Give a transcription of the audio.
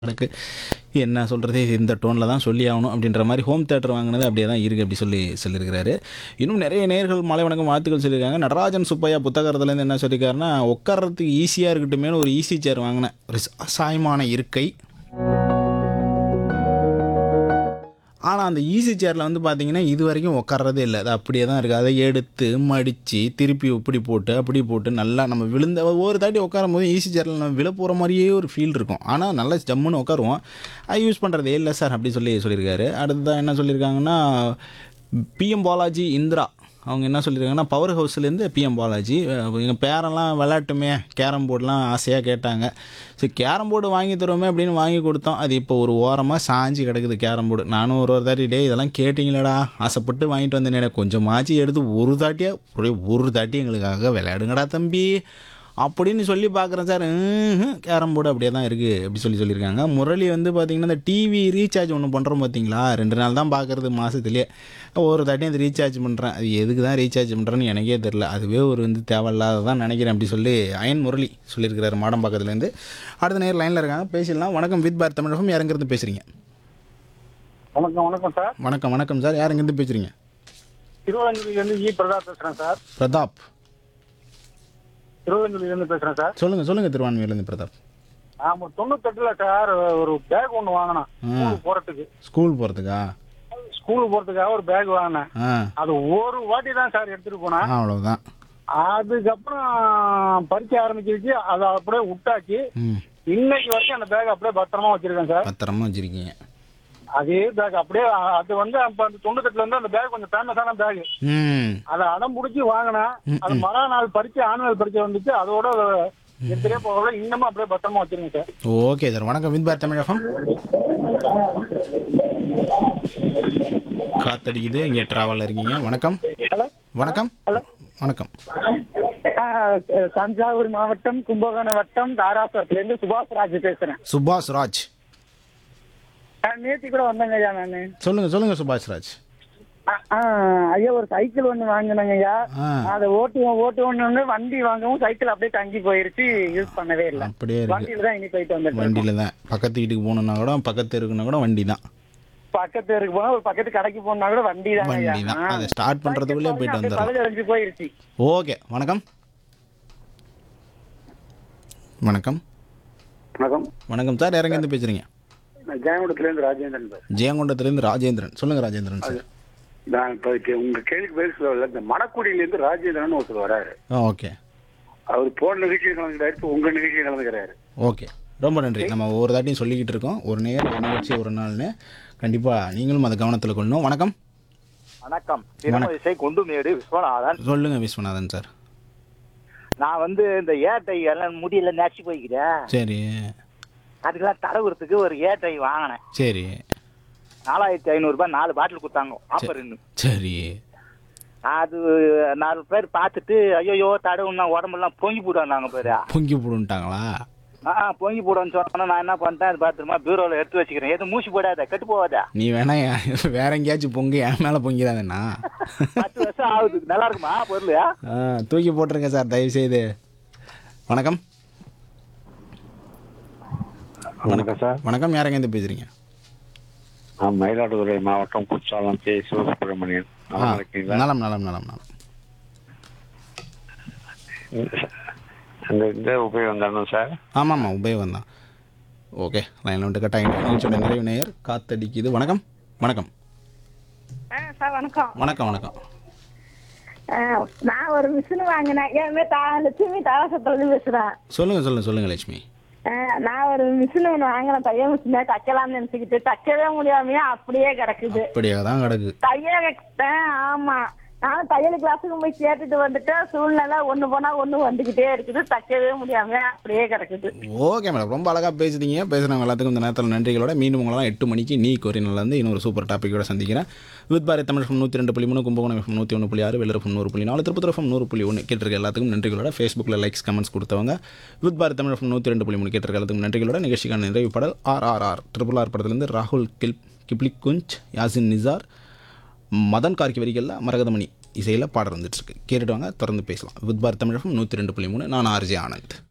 எனக்கு என்ன சொல்கிறது இந்த டோனில் தான் சொல்லி ஆகணும் அப்படின்ற மாதிரி ஹோம் தேட்டர் வாங்கினது அப்படியே தான் இருக்குது அப்படி சொல்லி சொல்லியிருக்கிறாரு இன்னும் நிறைய நேர்கள் மலை வணக்கம் வாழ்த்துக்கள் சொல்லியிருக்காங்க நடராஜன் சுப்பையா புத்தகத்துலேருந்து என்ன சொல்லியிருக்காருன்னா உட்கார்றதுக்கு ஈஸியாக இருக்கட்டுமேனு ஒரு ஈஸி சேர் வாங்கினேன் ஒரு சாயமான இருக்கை ஆனால் அந்த ஈஸி சேரில் வந்து பார்த்தீங்கன்னா இது வரைக்கும் உட்கார்றதே இல்லை அது அப்படியே தான் இருக்குது அதை எடுத்து மடித்து திருப்பி இப்படி போட்டு அப்படி போட்டு நல்லா நம்ம விழுந்த ஒவ்வொரு தாட்டி உட்காரும் போது ஈஸி சேரில் நம்ம விழ போகிற மாதிரியே ஒரு ஃபீல் இருக்கும் ஆனால் நல்லா ஜம்முன்னு உட்காருவோம் அது யூஸ் பண்ணுறதே இல்லை சார் அப்படி சொல்லி சொல்லியிருக்காரு அடுத்ததான் என்ன சொல்லியிருக்காங்கன்னா பிஎம் பாலாஜி இந்திரா அவங்க என்ன சொல்லியிருக்காங்கன்னா பவர் ஹவுஸ்லேருந்து பிஎம் பாலாஜி எங்கள் பேரெல்லாம் விளையாட்டுமே கேரம் போர்டெலாம் ஆசையாக கேட்டாங்க சரி கேரம் போர்டு வாங்கி தருவோமே அப்படின்னு வாங்கி கொடுத்தோம் அது இப்போ ஒரு ஓரமாக சாஞ்சி கிடக்குது கேரம் போர்டு நானும் ஒரு ஒரு தாட்டி டே இதெல்லாம் கேட்டிங்களேடா ஆசைப்பட்டு வாங்கிட்டு வந்தேனே கொஞ்சமாச்சு எடுத்து ஒரு தாட்டியாக ஒரே ஒரு தாட்டி எங்களுக்காக விளையாடுங்கடா தம்பி அப்படின்னு சொல்லி பார்க்குறேன் சார் கேரம் போர்டு அப்படியே தான் இருக்குது அப்படி சொல்லி சொல்லியிருக்காங்க முரளி வந்து பார்த்திங்கன்னா இந்த டிவி ரீசார்ஜ் ஒன்று பண்ணுறோம் பார்த்தீங்களா ரெண்டு நாள் தான் பார்க்குறது மாதத்துலேயே ஒரு தாட்டியும் அது ரீசார்ஜ் பண்ணுறேன் அது எதுக்கு தான் ரீசார்ஜ் பண்ணுறேன்னு எனக்கே தெரில அதுவே ஒரு வந்து தேவையில்லாததான் நினைக்கிறேன் அப்படி சொல்லி அயன் முரளி சொல்லியிருக்கிறாரு மாடம்பாக்கத்துலேருந்து அடுத்த நேரம் லைனில் இருக்காங்க பேசிடலாம் வணக்கம் வித் பார் தமிழகம் யாருங்கிறது பேசுகிறீங்க வணக்கம் வணக்கம் சார் வணக்கம் வணக்கம் சார் யாருங்கிறது பேசுகிறீங்க திருவள்ளஞ்சிலிருந்து இ பிரதாப் பேசுறேன் சார் பிரதாப் திருவள்ளஞ்சிலிருந்து பேசுறேன் சார் சொல்லுங்கள் சொல்லுங்கள் திருவான்மையிலேருந்து பிரதாப் ஆமா தொண்ணூத்தெட்டுல சார் ஒரு பேக் ஒன்று வாங்கினேன் ஸ்கூலுக்கு போறதுக்கு ஸ்கூல் போகிறதுக்கா ஸ்கூலுக்கு போறதுக்காக ஒரு பேக் வாங்கினேன் ஆ அது ஒரு வாட்டி தான் சார் எடுத்துட்டு போனேன் ஆ, அவ்வளவுதான் அதுக்கப்புறம் பறிக்க ஆரம்பிச்சிருச்சு அதை அப்படியே விட்டாச்சு ம் இன்னைக்கு வரைக்கும் அந்த பேக் அப்படியே பத்திரமா வச்சிருக்கேன் சார் பத்திரமா வச்சுருக்கீங்க அதே பேக் அப்படியே அது வந்து அப்ப அந்த தொண்ணூத்தெட்டுல இருந்து அந்த பேக் கொஞ்சம் ஃபேமஸான பேக் ம் அதை அடம் பிடிச்சி வாங்கினேன் அது மறா நாள் பறிச்சு ஆனுவல் பறிச்சு வந்துச்சு அதோட எடுத்துட்டே போகல இன்னமும் அப்படியே பத்திரமா வச்சிருங்க சார் ஓகே சார் வணக்கம் வித் பார் தமிழகம் காத்தடிக்குது இங்கே ட்ராவலில் இருக்கீங்க வணக்கம் ஹலோ வணக்கம் வணக்கம் தஞ்சாவூர் மாவட்டம் கும்பகோணம் வட்டம் தாராசுரத்துலேருந்து சுபாஷ் ராஜ் பேசுறேன் சுபாஷ் ராஜ் நேத்தி கூட வந்தேங்க ஐயா நானு சொல்லுங்க சொல்லுங்க சுபாஷ் ராஜ் ஆ, ஆ, ஐயா ஒரு சைக்கிள் ஒண்ணு வாங்கினேங்க ஐயா ஆ அதை ஓட்டுவோம் ஓட்டுவோம்னு வண்டி வாங்கவும் சைக்கிள் அப்படியே தங்கி போயிருச்சு யூஸ் பண்ணவே இல்லை அப்படியே இருக்கு வண்டியில தான் இனி போயிட்டு வந்துட்டேன் வண்டியில தான் பக்கத்து வீட்டுக்கு போகணுன்னா கூட பக்கத்து இருக்குன்னா கூட வண்டி தான் பக்கத்து இருக்கு போனா ஒரு பக்கத்து கடைக்கு போனா கூட வண்டி தான் ஐயா வண்டி தான் அதை ஸ்டார்ட் பண்ணுறதுக்குள்ளே போயிட்டு வந்துடலாம் பழுதடைஞ்சு போயிருச்சு ஓகே வணக்கம் வணக்கம் வணக்கம் வணக்கம் சார் இறங்கேருந்து பேசுகிறீங்க நான் ஜெயங்குடத்துலேருந்து ராஜேந்திரன் பேசுறேன் ஜெயங்கொண்டத்துலேருந்து ராஜேந்திரன் சொல்லுங்கள் ராஜேந்திரன் சார் நான் இப்போ கே- உங்க கேள்விக்கு பதில் சொல்லல இந்த மணக்குடியிலேருந்து ராஜேந்திரன் ஒருத்தர் வராரு ஆ ஓகே அவர் போன நிகழ்ச்சியில் கலந்துக்கிறாரு இப்போ உங்க நிகழ்ச்சியில் கலந்துக்கிறாரு ஓகே ரொம்ப நன்றி நம்ம ஒவ்வொரு தாட்டியும் சொல்லிக்கிட்டு இருக்கோம் ஒரு நேர் ஒரு நிகழ்ச்சி ஒரு நாள்னு கண்டிப்பாக நீங்களும் அதை கவனத்தில் கொள்ளணும் வணக்கம் வணக்கம் திருமதிசை குண்டுமேடு விஸ்வநாதன் சொல்லுங்கள் விஸ்வநாதன் சார் நான் வந்து இந்த ஏட்டை எல்லாம் முடியல நச்சு போய்க்கிறேன் சரி அதுக்கெல்லாம் தடவுறதுக்கு ஒரு ஏட்டை வாங்கினேன் சரி நாலாயிரத்தி ஐநூறுரூபா நாலு பாட்டில் கொடுத்தாங்க ஆஃபர் இன்னும் சரி அது நாலு பேர் பார்த்துட்டு ஐயோ தடவுன்னா உடம்பெல்லாம் பொங்கி போடுவாங்க பேரு பொங்கி போடுன்ட்டாங்களா ஆ பொங்கி போடுன்னு சொன்னா நான் என்ன பண்ணிட்டேன் அது பார்த்துருமா பீரோவில் எடுத்து வச்சுக்கிறேன் எதுவும் மூச்சு போடாத கெட்டு போவாதா நீ வேணா என் வேற எங்கேயாச்சும் பொங்கி என் மேலே பொங்கிடாதண்ணா பத்து வருஷம் ஆகுது நல்லா இருக்குமா பொருள் ஆ தூக்கி போட்டுருங்க சார் தயவு செய்து வணக்கம் வணக்கம் சார் வணக்கம் யாரெங்கேருந்து பேசுகிறீங்க நான் மயிலாடுதுறை மாவட்டம் குற்றாலம் கே சிவசுப்பிரமணியன் ஆ நல்லா இருக்கீங்களா நலம் நலம் நலம் நலம் அந்த இந்த உபயோகம் தானே சார் ஆமாம்மா உபயோகம் தான் ஓகே லைனில் வந்துட்டு கட்டாயம் நிகழ்ச்சியோட நிறைவு நேயர் காத்தடிக்குது வணக்கம் வணக்கம் ஆ சார் வணக்கம் வணக்கம் வணக்கம் ஆ, நான் ஒரு மிஷின் வாங்கினேன் என் பேர் தா லட்சுமி தாராசத்துலேருந்து பேசுகிறேன் சொல்லுங்கள் சொல்லுங்கள் சொல்லுங்கள் லட்சுமி நான் ஒரு மிஷின் ஒன்று வாங்கினேன் தையல் மிஷினை தைக்கலாம்னு நினச்சிக்கிட்டு தைக்கவே முடியாமையே அப்படியே கிடக்குது அப்படியே தான் கிடக்கு தையல் ஆமாம் நானும் தையல் கிளாஸுக்கு போய் கேட்டுட்டு வந்துட்டேன் சூழ்நிலை ஒன்று போனால் ஒன்று வந்துக்கிட்டே இருக்குது தைக்கவே முடியாம அப்படியே கிடக்குது ஓகே மேடம் ரொம்ப அழகாக பேசுறீங்க பேசுகிறவங்க எல்லாத்துக்கும் இந்த நேரத்தில் நன்றிகளோட மீண்டும் உங்களெல்லாம் எட்டு மணிக்கு நீ கோரினிலேருந்து இன்னொரு சூப்பர் டாப்பிக்கோட சந்திக்கிறேன் வித் பாரத் தமிழ் FM நூற்றி ரெண்டு புள்ளி மூணு கும்பகோணம் எஃப்எம் நூற்றி ஒன்று புள்ளி ஆறு வெள்ளர் FM நூறு புள்ளி நாலு திருப்பத்தூர் எஃப்எம் நூறு புள்ளி ஒன்று கேட்டிருக்க எல்லாத்துக்கும் நன்றிகளோட ஃபேஸ்புக்கில் லைக்ஸ் கமெண்ட்ஸ் கொடுத்தவங்க வித் பாரத் தமிழ் FM நூற்றி ரெண்டு புள்ளி மூணு கேட்டிருக்க எல்லாத்துக்கும் நன்றிகளோட நிகழ்ச்சிக்கான நிறைவு பாடல் R R R triple R படத்துலேருந்து ராகுல் கில் கிப்லி குஞ்ச் யாசின் நிசார் மதன் கார்கி வரிகளில் மரகதமணி இசையில் பாடல் வந்துட்டுருக்கு கேட்டுட்டு வாங்க தொடர்ந்து பேசலாம் வித் பாரத் தமிழகம் நூற்றி ரெண்டு புள்ளி மூணு நான் ஆர்ஜே ஆனந்த்